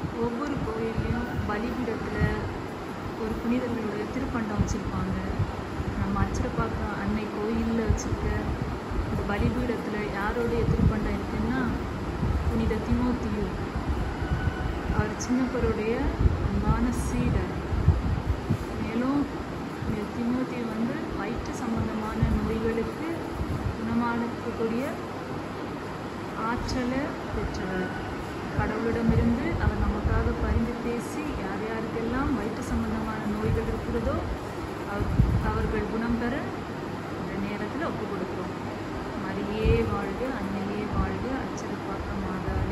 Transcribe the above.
ஒவ்வொரு கோயில்லையும் பலிபீடத்தில் ஒரு புனிதர்களுடைய திருப்பண்டம் வச்சுருப்பாங்க நம்ம அச்சிரப்பாக்கம் அன்னை கோயிலில் வச்சுருக்க இந்த பலிபீடத்தில் யாருடைய திருப்பண்டம் இருக்குன்னா புனித திமோத்தியு அவர் சின்னப்பருடைய அன்பான சீடர் மேலும் இந்த திமோத்தியு வந்து வயிற்று சம்பந்தமான நோய்களுக்கு குணமாக்கக்கூடிய ஆற்றலை பெற்றவர் கடவுளிடமிருந்து அவர் நமக்காக பரிந்து பேசி யார் யாருக்கெல்லாம் வயிற்று சம்பந்தமான நோய்கள் இருக்கிறதோ அவர் அவர்கள் குணம் பெற இந்த நேரத்தில் ஒப்பு கொடுக்குறோம் மரியே வாழ்க அன்னையே வாழ்க அச்சிறுப்பாக்க மாதா